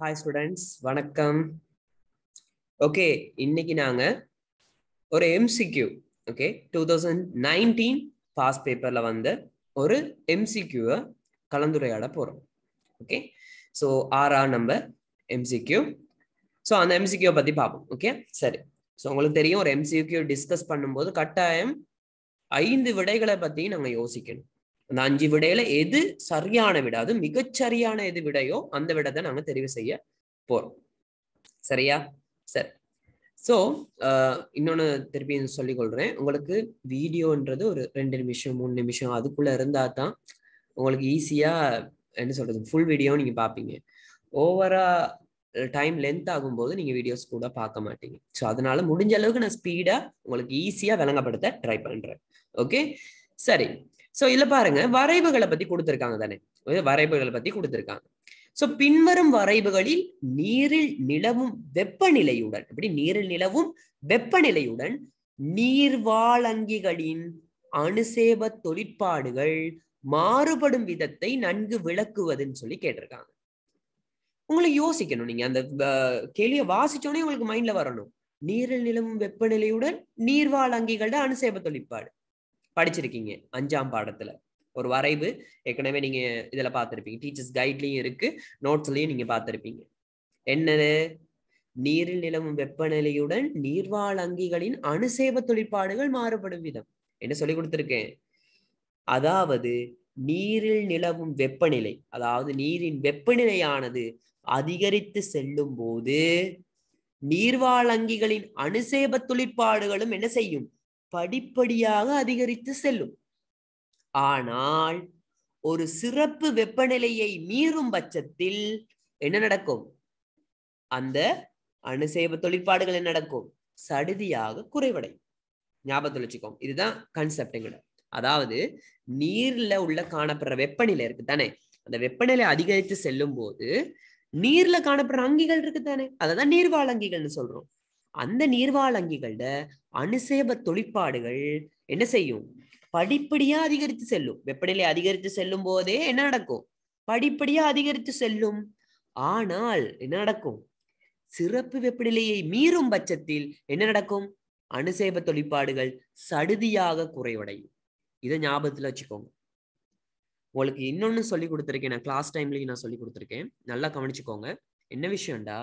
hi students வணக்கம் okay இன்னைக்கு நாங்க ஒரு MCQ okay two thousand nineteen past பேப்பர்ல வந்த ஒரு எம்சிக்யூவை கலந்துரையாட போறோம் ஓகே ஸோ ஆறா நம்பர் எம்சிக்யூ ஸோ அந்த எம்சிக்யூ பத்தி பார்ப்போம் ஓகே சரி ஸோ உங்களுக்கு தெரியும் ஒரு எம்சிக்யூ டிஸ்கஸ் பண்ணும்போது கட்டாயம் ஐந்து விடைகளை பத்தி நாங்க யோசிக்கணும் அந்த அஞ்சு விடையில எது சரியான விடை அது மிகச்சரியான எது விடையோ அந்த விடத்தை நாங்க தெரிவு செய்ய போறோம் சரியா சரி ஸோ இன்னொன்று திருப்பி சொல்லிக் கொள்றேன் உங்களுக்கு வீடியோன்றது ஒரு ரெண்டு நிமிஷம் மூணு நிமிஷம் அதுக்குள்ள இருந்தா தான் உங்களுக்கு ஈஸியா என்ன சொல்றது ஃபுல் வீடியோ நீங்க பார்ப்பீங்க ஓவரா டைம் லென்த் ஆகும்போது நீங்க வீடியோஸ் கூட பார்க்க மாட்டீங்க ஸோ அதனால முடிஞ்ச அளவுக்கு நான் ஸ்பீடா உங்களுக்கு ஈஸியா விளங்கப்படுத்த ட்ரை பண்றேன் ஓகே சரி ஸோ இதுல பாருங்க வரைவுகளை பத்தி கொடுத்துருக்காங்க தானே வரைவுகளை பத்தி கொடுத்துருக்காங்க ஸோ பின்வரும் வரைவுகளில் நீரில் நிலவும் வெப்பநிலையுடன் எப்படி நீரில் நிலவும் வெப்பநிலையுடன் நீர்வாழங்கிகளின் அணுசேப தொழிற்பாடுகள் மாறுபடும் விதத்தை நன்கு விளக்குவதுன்னு சொல்லி கேட்டிருக்காங்க உங்களுக்கு யோசிக்கணும் நீங்க அந்த கேள்வியை வாசிச்சோடனே உங்களுக்கு மைண்ட்ல வரணும் நீரில் நிலவும் வெப்பநிலையுடன் நீர்வாழங்கிகளோட அணுசேப தொழிற்பாடு படிச்சிருக்கீங்க அஞ்சாம் பாடத்துல ஒரு வரைவு ஏற்கனவே நீங்க இதுல பார்த்திருப்பீங்க டீச்சர்ஸ் கைட்லயும் இருக்கு நோட்ஸ்லயும் நீங்க பார்த்திருப்பீங்க என்னது நீரில் நிலவும் வெப்பநிலையுடன் நீர்வாழ் அங்கிகளின் அணுசேப தொழிற்பாடுகள் மாறுபடும் விதம் என்ன சொல்லி கொடுத்துருக்கேன் அதாவது நீரில் நிலவும் வெப்பநிலை அதாவது நீரின் வெப்பநிலையானது அதிகரித்து செல்லும் போது நீர்வாழங்கிகளின் அணுசேப தொழிற்பாடுகளும் என்ன செய்யும் படிப்படியாக அதிகரித்து செல்லும் ஆனால் ஒரு சிறப்பு வெப்பநிலையை மீறும் பட்சத்தில் என்ன நடக்கும் அந்த அணுசேப தொழிற்பாடுகள் என்ன நடக்கும் சடுதியாக குறைவடையும் ஞாபகத்தில் வச்சுக்கோங்க இதுதான் கான்செப்ட் எங்கட அதாவது நீர்ல உள்ள காணப்படுற வெப்பநிலை இருக்கு தானே அந்த வெப்பநிலை அதிகரித்து செல்லும் போது நீர்ல காணப்படுற அங்கிகள் இருக்கு தானே அததான் நீர்வாழ் அங்கிகள்னு சொல்றோம் அந்த நீர்வாழ் அங்கிகளோட அணுசேப தொழிற்பாடுகள் என்ன செய்யும் படிப்படியா அதிகரித்து செல்லும் வெப்பநிலை அதிகரித்து செல்லும் போதே என்ன நடக்கும் படிப்படியா அதிகரித்து செல்லும் ஆனால் என்ன நடக்கும் சிறப்பு வெப்பநிலையை மீறும் பட்சத்தில் என்ன நடக்கும் அணுசேப தொழிற்பாடுகள் சடுதியாக குறைவடையும் இதை ஞாபகத்துல வச்சுக்கோங்க உங்களுக்கு இன்னொன்னு சொல்லி கொடுத்துருக்கேன் நான் கிளாஸ் டைம்லயும் நான் சொல்லி கொடுத்துருக்கேன் நல்லா கவனிச்சுக்கோங்க என்ன விஷயம்டா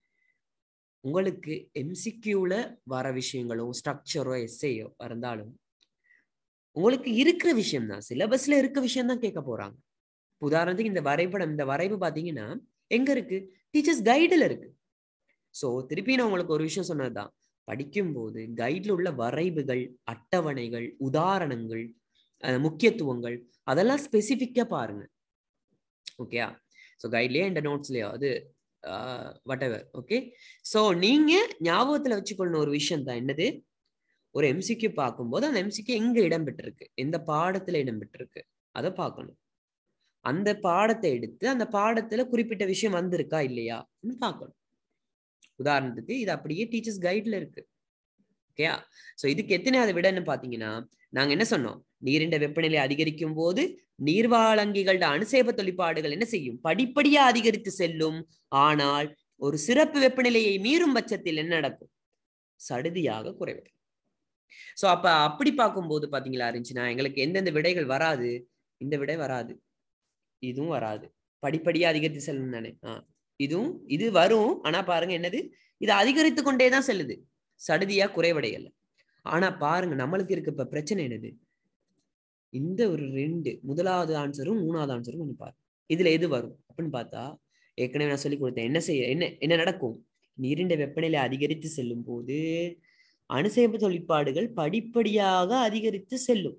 உங்களுக்கு எம்சிக்யூல வர விஷயங்களும் ஸ்ட்ரக்சரோ எஸ்ஏயோ இருந்தாலும் உங்களுக்கு இருக்கிற விஷயம் தான் சிலபஸ்ல இருக்க விஷயம் தான் கேட்க போறாங்க உதாரணத்துக்கு இந்த வரைபடம் இந்த வரைவு பாத்தீங்கன்னா எங்க இருக்கு டீச்சர்ஸ் கைடுல இருக்கு ஸோ திருப்பி நான் உங்களுக்கு ஒரு விஷயம் சொன்னதுதான் படிக்கும்போது கைட்ல உள்ள வரைவுகள் அட்டவணைகள் உதாரணங்கள் முக்கியத்துவங்கள் அதெல்லாம் ஸ்பெசிஃபிக்கா பாருங்க ஓகேயா ஸோ கைட்லயே இந்த நோட்ஸ்லயோ அது வாட் எவர் ஓகே ஸோ நீங்க ஞாபகத்துல வச்சுக்கொள்ளணும் ஒரு விஷயம் தான் என்னது ஒரு எம்சிக்யூ பார்க்கும்போது அந்த எம்சிக்யூ எங்க இடம் பெற்றிருக்கு எந்த பாடத்துல இடம் பெற்றிருக்கு அதை பார்க்கணும் அந்த பாடத்தை எடுத்து அந்த பாடத்துல குறிப்பிட்ட விஷயம் வந்திருக்கா இல்லையா பார்க்கணும் உதாரணத்துக்கு இது அப்படியே டீச்சர்ஸ் கைட்ல இருக்கு ஓகேயா ஸோ இதுக்கு எத்தனையாவது விடன்னு பாத்தீங்கன்னா நாங்க என்ன சொன்னோம் நீரின் வெப்பநிலை அதிகரிக்கும் போது நீர்வாழங்கிகளோட அணுசேப தொழிற்பாடுகள் என்ன செய்யும் படிப்படியா அதிகரித்து செல்லும் ஆனால் ஒரு சிறப்பு வெப்பநிலையை மீறும் பட்சத்தில் என்ன நடக்கும் சடுதியாக குறைவடையும் ஸோ அப்ப அப்படி பார்க்கும்போது பாத்தீங்களா இருந்துச்சுன்னா எங்களுக்கு எந்தெந்த விடைகள் வராது இந்த விடை வராது இதுவும் வராது படிப்படியா அதிகரித்து செல்லும் தானே ஆஹ் இதுவும் இது வரும் ஆனா பாருங்க என்னது இது அதிகரித்து கொண்டே தான் செல்லுது சடுதியா குறைவடையல ஆனா பாருங்க நம்மளுக்கு இருக்க இப்ப பிரச்சனை என்னது இந்த ஒரு ரெண்டு முதலாவது ஆன்சரும் மூணாவது ஆன்சரும் கொஞ்சம் பாரு இதுல எது வரும் அப்படின்னு பார்த்தா ஏற்கனவே நான் சொல்லி கொடுத்தேன் என்ன செய்ய என்ன என்ன நடக்கும் நீரிண்ட வெப்பநிலை அதிகரித்து செல்லும் போது அணுசேப தொழிற்பாடுகள் படிப்படியாக அதிகரித்து செல்லும்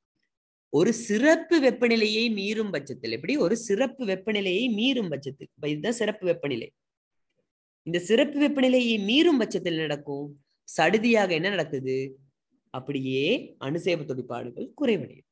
ஒரு சிறப்பு வெப்பநிலையை மீறும் பட்சத்தில் எப்படி ஒரு சிறப்பு வெப்பநிலையை மீறும் பட்சத்தில் இதுதான் சிறப்பு வெப்பநிலை இந்த சிறப்பு வெப்பநிலையை மீறும் பட்சத்தில் நடக்கும் சடுதியாக என்ன நடக்குது அப்படியே அணுசேப தொழிற்பாடுகள் குறைவடையும்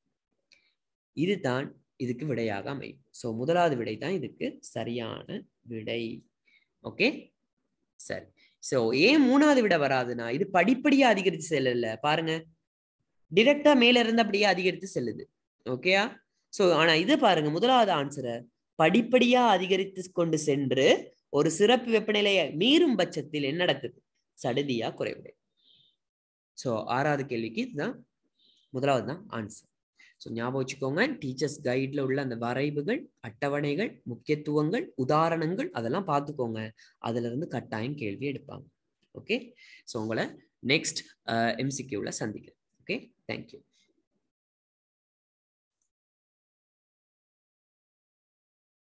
இதுதான் இதுக்கு விடையாக அமையும் சோ முதலாவது விடை தான் இதுக்கு சரியான விடை ஓகே சரி சோ ஏன் மூணாவது விட வராதுன்னா இது படிப்படியா அதிகரித்து செல்லல பாருங்க டிரெக்டா மேல இருந்து அப்படியே அதிகரித்து செல்லுது ஓகேயா சோ ஆனா இது பாருங்க முதலாவது ஆன்சரை படிப்படியா அதிகரித்து கொண்டு சென்று ஒரு சிறப்பு வெப்பநிலையை மீறும் பட்சத்தில் என்ன நடக்குது சடுதியா குறைவுடைய ஸோ ஆறாவது கேள்விக்கு இதுதான் முதலாவது தான் ஆன்சர் ஸோ ஞாபகம் வச்சுக்கோங்க டீச்சர்ஸ் கைடில் உள்ள அந்த வரைவுகள் அட்டவணைகள் முக்கியத்துவங்கள் உதாரணங்கள் அதெல்லாம் பார்த்துக்கோங்க அதுல இருந்து கட்டாயம் கேள்வி எடுப்பாங்க ஓகே ஸோ உங்களை நெக்ஸ்ட் எம்சிக்யூவில் சந்திக்கிறேன் ஓகே தேங்க்யூ